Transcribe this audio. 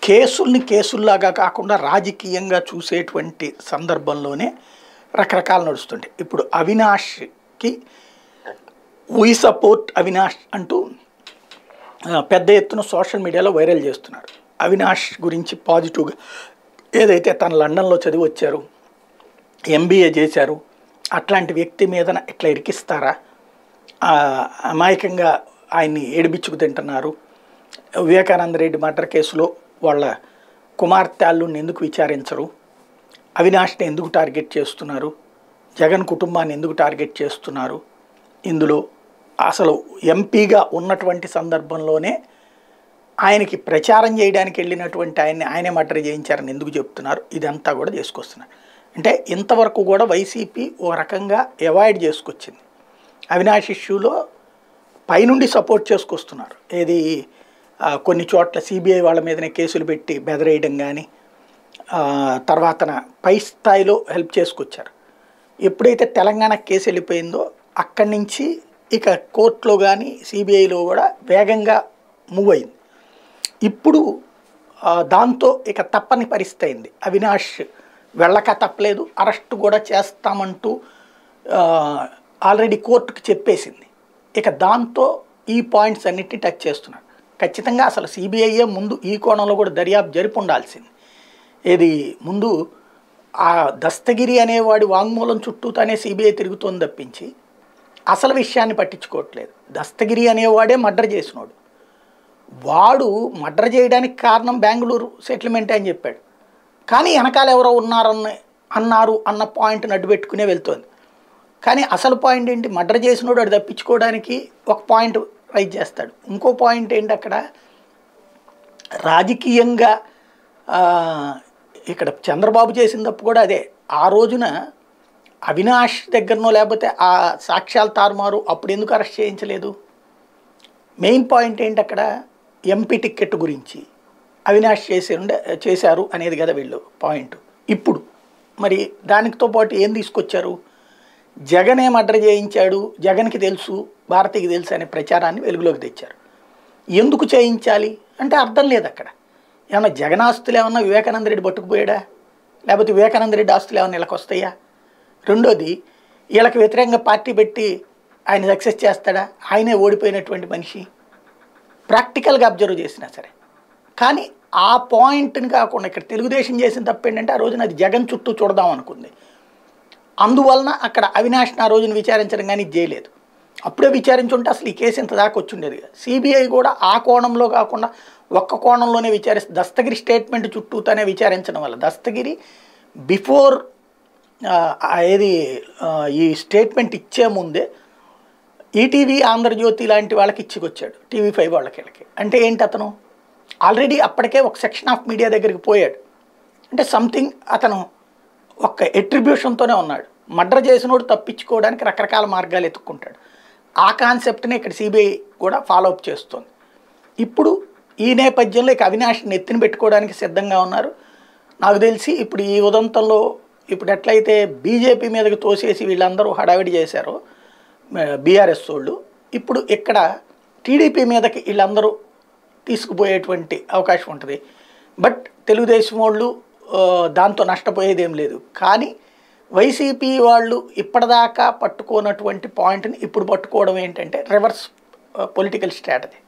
కేసుల్ని కేసుల్లాగా కాకుండా రాజకీయంగా చూసేటువంటి సందర్భంలోనే రకరకాలు నడుస్తుంటాయి ఇప్పుడు అవినాష్కి వీ సపోర్ట్ అవినాష్ అంటూ ఆ, పెద్ద ఎత్తున సోషల్ మీడియాలో వైరల్ చేస్తున్నారు అవినాష్ గురించి పాజిటివ్గా ఏదైతే తను లండన్లో చదివి వచ్చారు ఎంబీఏ చేశారు అట్లాంటి వ్యక్తి మీద ఇట్లా ఇరికిస్తారా ఆ, అమాయకంగా ఆయన్ని ఏడిపించుకు తింటున్నారు వివేకానంద రెడ్డి మర్డర్ కేసులో వాళ్ళ కుమార్తె అల్లుడిని ఎందుకు విచారించరు అవినాష్ని ఎందుకు టార్గెట్ చేస్తున్నారు జగన్ కుటుంబాన్ని ఎందుకు టార్గెట్ చేస్తున్నారు ఇందులో అసలు ఎంపీగా ఉన్నటువంటి సందర్భంలోనే ఆయనకి ప్రచారం చేయడానికి వెళ్ళినటువంటి ఆయన్ని ఆయనే మర్డర్ చేయించారని ఎందుకు చెప్తున్నారు ఇదంతా కూడా చేసుకొస్తున్నారు అంటే ఇంతవరకు కూడా వైసీపీ ఓ రకంగా అవాయిడ్ చేసుకొచ్చింది అవినాష్ ఇష్యూలో పైనుండి సపోర్ట్ చేసుకొస్తున్నారు ఏది ఆ, కొన్ని చోట్ల సిబిఐ వాళ్ళ మీదనే కేసులు పెట్టి బెదరేయడం కానీ తర్వాతన పై స్థాయిలో హెల్ప్ చేసుకొచ్చారు ఎప్పుడైతే తెలంగాణ కేసు వెళ్ళిపోయిందో అక్కడి నుంచి ఇక కోర్టులో కానీ సిబిఐలో కూడా వేగంగా మూవ్ అయింది ఇప్పుడు ఆ, దాంతో ఇక తప్పని పరిస్థితి అయింది అవినాష్ వెళ్ళక తప్పలేదు అరెస్ట్ కూడా చేస్తామంటూ ఆ, ఆల్రెడీ కోర్టుకు చెప్పేసింది ఇక దాంతో ఈ పాయింట్స్ అన్నిటిని టచ్ చేస్తున్నారు ఖచ్చితంగా అసలు సిబిఐయే ముందు ఈ కోణంలో కూడా దర్యాప్తు జరిపి ఉండాల్సింది ఏది ముందు ఆ దస్తగిరి అనేవాడి వాంగ్మూలం చుట్టూతానే సిబిఐ తిరుగుతోంది తప్పించి అసలు విషయాన్ని పట్టించుకోవట్లేదు దస్తగిరి అనేవాడే మర్డర్ చేసినోడు వాడు మర్డర్ చేయడానికి కారణం బెంగళూరు సెటిల్మెంట్ అని చెప్పాడు కానీ వెనకాల ఎవరో ఉన్నారన్న అన్నారు అన్న పాయింట్ నడ్డు పెట్టుకునే వెళ్తోంది కానీ అసలు పాయింట్ ఏంటి మర్డర్ చేసినోడు అది తప్పించుకోవడానికి ఒక పాయింట్ రైజ్ చేస్తాడు ఇంకో పాయింట్ ఏంటి అక్కడ రాజకీయంగా ఆ, ఇక్కడ చంద్రబాబు చేసిన తప్పు కూడా అదే ఆ రోజున అవినాష్ దగ్గరనో లేకపోతే ఆ సాక్ష్యాలు తారుమారు అప్పుడు ఎందుకు అరెస్ట్ చేయించలేదు మెయిన్ పాయింట్ ఏంటి అక్కడ ఎంపీ టికెట్ గురించి అవినాష్ చేసి ఉండే చేశారు అనేది కదా వీళ్ళు పాయింట్ ఇప్పుడు మరి దానితో పాటు ఏం తీసుకొచ్చారు జగనే మర్డర్ చేయించాడు జగన్కి తెలుసు భారతికి తెలుసు అనే ప్రచారాన్ని వెలుగులోకి తెచ్చారు ఎందుకు చేయించాలి అంటే అర్థం లేదు అక్కడ ఏమన్నా జగన్ ఆస్తులు ఏమన్నా వివేకానంద రెడ్డి పట్టుకుపోయాడా లేకపోతే వివేకానంద రెడ్డి ఆస్తులు ఏమన్నా వీళ్ళకి వస్తాయా రెండోది వీళ్ళకి వ్యతిరేకంగా పార్టీ పెట్టి ఆయన సక్సెస్ చేస్తాడా ఆయనే ఓడిపోయినటువంటి మనిషి ప్రాక్టికల్గా అబ్జర్వ్ చేసినా సరే కానీ ఆ పాయింట్ని కాకుండా ఇక్కడ తెలుగుదేశం చేసిన తప్పు ఏంటంటే ఆ రోజున అది జగన్ చుట్టూ చూడదాం అనుకుంది అందువలన అక్కడ అవినాష్ని ఆ రోజున విచారించడం కానీ ఇది చేయలేదు అప్పుడే విచారించుంటే అసలు ఈ కేసు ఇంత దాకా వచ్చుండేది సిబిఐ కూడా ఆ కోణంలో కాకుండా ఒక్క కోణంలోనే విచారిస్తుంది దస్తగిరి స్టేట్మెంట్ చుట్టూతోనే విచారించడం వల్ల దస్తగిరి బిఫోర్ ఏది ఆ, ఈ స్టేట్మెంట్ ఇచ్చే ముందే ఈటీవీ ఆంధ్రజ్యోతి లాంటి వాళ్ళకి ఇచ్చికొచ్చాడు టీవీ ఫైవ్ వాళ్ళకి వీళ్ళకి అంటే ఏంటి అతను ఆల్రెడీ అప్పటికే ఒక సెక్షన్ ఆఫ్ మీడియా దగ్గరికి పోయాడు అంటే సంథింగ్ అతను ఒక ఎట్రిబ్యూషన్తోనే ఉన్నాడు మర్డర్ చేసినోడు తప్పించుకోవడానికి రకరకాల మార్గాలు ఎత్తుక్కుంటాడు ఆ కాన్సెప్ట్ని ఇక్కడ సిబిఐ కూడా ఫాలో అప్ చేస్తుంది ఇప్పుడు ఈ నేపథ్యంలో ఇక అవినాష్ని ఎత్తిన పెట్టుకోవడానికి సిద్ధంగా ఉన్నారు నాకు తెలిసి ఇప్పుడు ఈ ఉదంతంలో ఇప్పుడు ఎట్లయితే బీజేపీ మీదకి తోసేసి వీళ్ళందరూ హడావిడి చేశారో బీఆర్ఎస్ వాళ్ళు ఇప్పుడు ఇక్కడ టీడీపీ మీదకి వీళ్ళందరూ తీసుకుపోయేటువంటి అవకాశం ఉంటుంది బట్ తెలుగుదేశం వాళ్ళు ఆ, దాంతో నష్టపోయేది ఏం లేదు కానీ వైసీపీ వాళ్ళు ఇప్పటిదాకా పట్టుకోనటువంటి పాయింట్ని ఇప్పుడు పట్టుకోవడం ఏంటంటే రివర్స్ పొలిటికల్ స్ట్రాటజీ